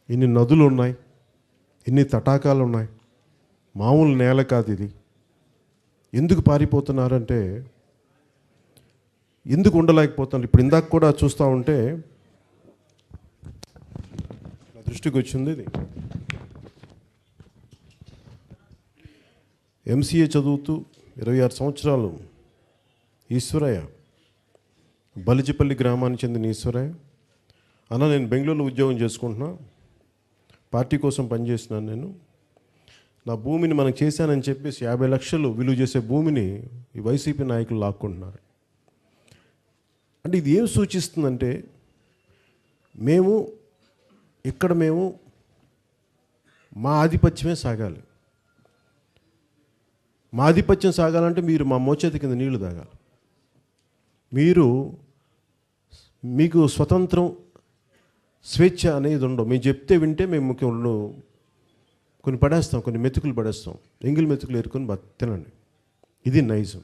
ఇన్ని నదులు ఉన్నాయి ఇన్ని తటాకాలు ఉన్నాయి మామూలు నేల కాదు ఇది ఎందుకు పారిపోతున్నారంటే ఎందుకు ఉండలేకపోతున్నారు ఇప్పుడు ఇందాక కూడా చూస్తూ ఉంటే నా దృష్టికి వచ్చింది ఇది ఎంసీఏ చదువుతూ ఇరవై ఆరు సంవత్సరాలు ఈశ్వరయ్య బలిజిపల్లి గ్రామానికి చెందిన ఈశ్వరయ్య అన్న నేను బెంగళూరులో ఉద్యోగం చేసుకుంటున్నా పార్టీ కోసం పనిచేసినాను నేను నా భూమిని మనం చేశానని చెప్పేసి యాభై లక్షలు విలువ చేసే భూమిని ఈ వైసీపీ నాయకులు లాక్కుంటున్నారు అంటే ఇది ఏం సూచిస్తుందంటే మేము ఇక్కడ మేము మా ఆధిపత్యమే సాగాలి మా ఆధిపత్యం సాగాలంటే మీరు మా మోచేతి కింద నీళ్లు తాగాలి మీరు మీకు స్వతంత్రం స్వేచ్ఛ అనేది ఉండవు మేము చెప్తే వింటే మేము కొన్ని కొన్ని పడేస్తాం కొన్ని మెతుకులు పడేస్తాం ఎంగిల్ మెతుకులు ఏరుకొని బ తినండి ఇది నైజం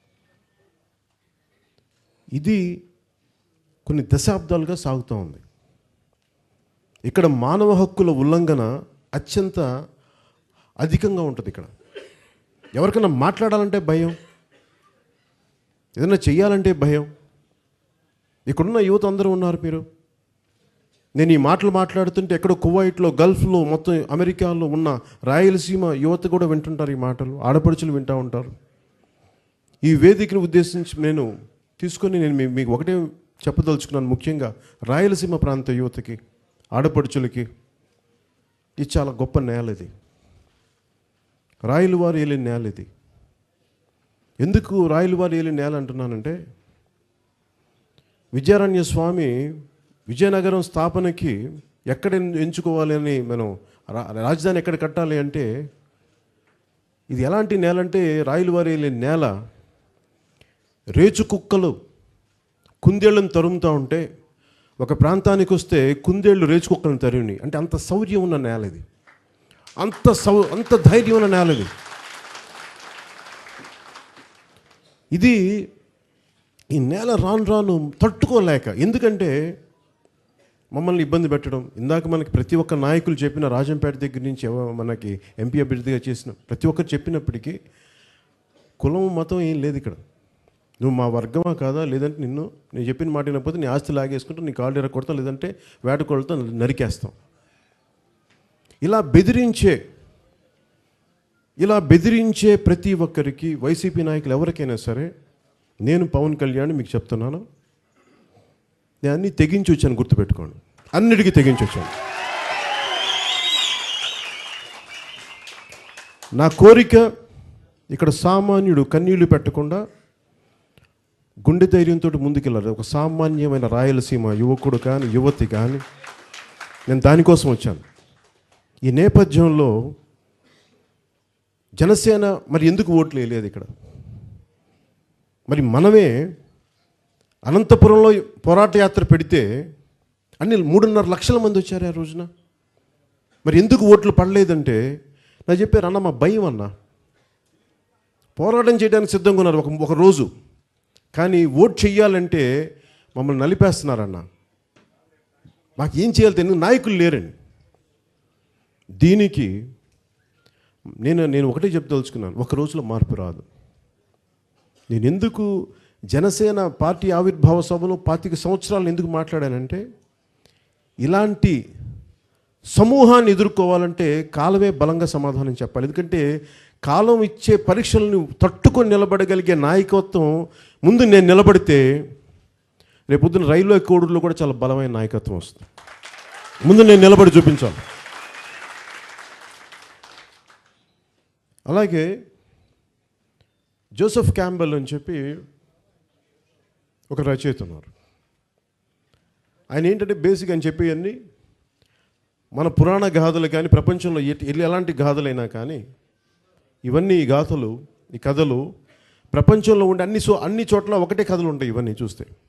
ఇది కొన్ని దశాబ్దాలుగా సాగుతూ ఉంది ఇక్కడ మానవ హక్కుల ఉల్లంఘన అత్యంత అధికంగా ఉంటుంది ఇక్కడ ఎవరికైనా మాట్లాడాలంటే భయం ఏదైనా చెయ్యాలంటే భయం ఇక్కడున్న యువత అందరూ ఉన్నారు మీరు నేను ఈ మాటలు మాట్లాడుతుంటే ఎక్కడో కువైట్లో గల్ఫ్లో మొత్తం అమెరికాలో ఉన్న రాయలసీమ యువత కూడా వింటుంటారు ఈ మాటలు ఆడపడుచులు వింటూ ఉంటారు ఈ వేదికను ఉద్దేశించి నేను తీసుకొని నేను మీ- మీకు ఒకటే చెప్పదలుచుకున్నాను ముఖ్యంగా రాయలసీమ ప్రాంత యువతకి ఆడపడుచులకి ఇది చాలా గొప్ప నేల ఇది రాయలవారు ఏలిన నేల ఇది ఎందుకు రాయలవారు ఏలిన నేల అంటున్నానంటే విజయారణ్య స్వామి విజయనగరం స్థాపనకి ఎక్కడ ఎన్- ఎంచుకోవాలి అని మనం రా- రాజధాని ఎక్కడ కట్టాలి అంటే ఇది ఎలాంటి నేల అంటే రాయలవారి వెళ్ళిన నేల రేచు కుక్కలు కుందేళ్ళను తరుముతూ ఉంటే ఒక ప్రాంతానికి వస్తే కుందేళ్ళు రేచు కుక్కలను తరిమి అంటే అంత శౌర్యం ఉన్న నేల ఇది అంత సౌ అంత ధైర్యం ఉన్న నేల ఇది ఇది ఈ నేల రాను రాను తట్టుకోలేక ఎందుకంటే మమ్మల్ని ఇబ్బంది పెట్టడం ఇందాక మనకి ప్రతి ఒక్క నాయకులు చెప్పిన రాజంపేట దగ్గర నుంచి ఎవ- మనకి ఎంపీ అభ్యర్థిగా చేసిన ప్రతి ఒక్కరు చెప్పినప్పటికీ కులం మతం ఏం లేదు ఇక్కడ నువ్వు మా వర్గమా కాదా లేదంటే నిన్ను నేను చెప్పిన మాట వినకపోతే నీ ఆస్తి లాగేసుకుంటా నీ కాళ్ళు ఎర కొడతాం లేదంటే వేటకొడతా నరికేస్తాం ఇలా బెదిరించే ఇలా బెదిరించే ప్రతి ఒక్కరికి వైసీపీ నాయకులు ఎవరికైనా సరే నేను పవన్ కళ్యాణ్ మీకు చెప్తున్నాను నేను అన్ని తెగించి వచ్చాను గుర్తుపెట్టుకోండి అన్నిటికీ తెగించి వచ్చాను నా కోరిక ఇక్కడ సామాన్యుడు కన్నీళ్లు పెట్టకుండా గుండె ధైర్యంతో ముందుకెళ్ళాలి ఒక సామాన్యమైన రాయలసీమ యువకుడు కానీ యువతి కానీ నేను దానికోసం వచ్చాను ఈ నేపథ్యంలో జనసేన మరి ఎందుకు ఓట్లు వేయలేదు ఇక్కడ మరి మనమే అనంతపురంలో పోరాట యాత్ర పెడితే అన్ని మూడున్నర లక్షల మంది వచ్చారు ఆ రోజున మరి ఎందుకు ఓట్లు పడలేదంటే నా చెప్పారు అన్న మా భయం అన్న పోరాటం చేయడానికి సిద్ధంగా ఉన్నారు ఒక ఒక రోజు కానీ ఓట్ చెయ్యాలంటే మమ్మల్ని నలిపేస్తున్నారన్న మాకు ఏం చేయాలి తెలియదు నాయకులు లేరండి దీనికి నేను నేను ఒకటే చెప్తలుచుకున్నాను ఒక రోజులో మార్పు రాదు నేను ఎందుకు జనసేన పార్టీ ఆవిర్భావ సభలో పాతిక సంవత్సరాలు ఎందుకు మాట్లాడానంటే ఇలాంటి సమూహాన్ని ఎదుర్కోవాలంటే కాలమే బలంగా సమాధానం చెప్పాలి ఎందుకంటే కాలం ఇచ్చే పరీక్షలను తట్టుకొని నిలబడగలిగే నాయకత్వం ముందు నేను నిలబడితే రేపొద్దున రైల్వే కోడులో కూడా చాలా బలమైన నాయకత్వం వస్తుంది ముందు నేను నిలబడి చూపించాలి అలాగే జోసెఫ్ క్యాంబెల్ అని చెప్పి ఒక రచయిత ఉన్నారు ఆయన ఏంటంటే బేసిక్ అని చెప్పేవన్నీ మన పురాణ గాథలు కానీ ప్రపంచంలో ఎట్- ఎల్- ఎలాంటి గాథలైనా కానీ ఇవన్నీ ఈ గాథలు ఈ కథలు ప్రపంచంలో ఉండే అన్ని సో అన్ని చోట్ల ఒకటే కథలు ఉంటాయి ఇవన్నీ చూస్తే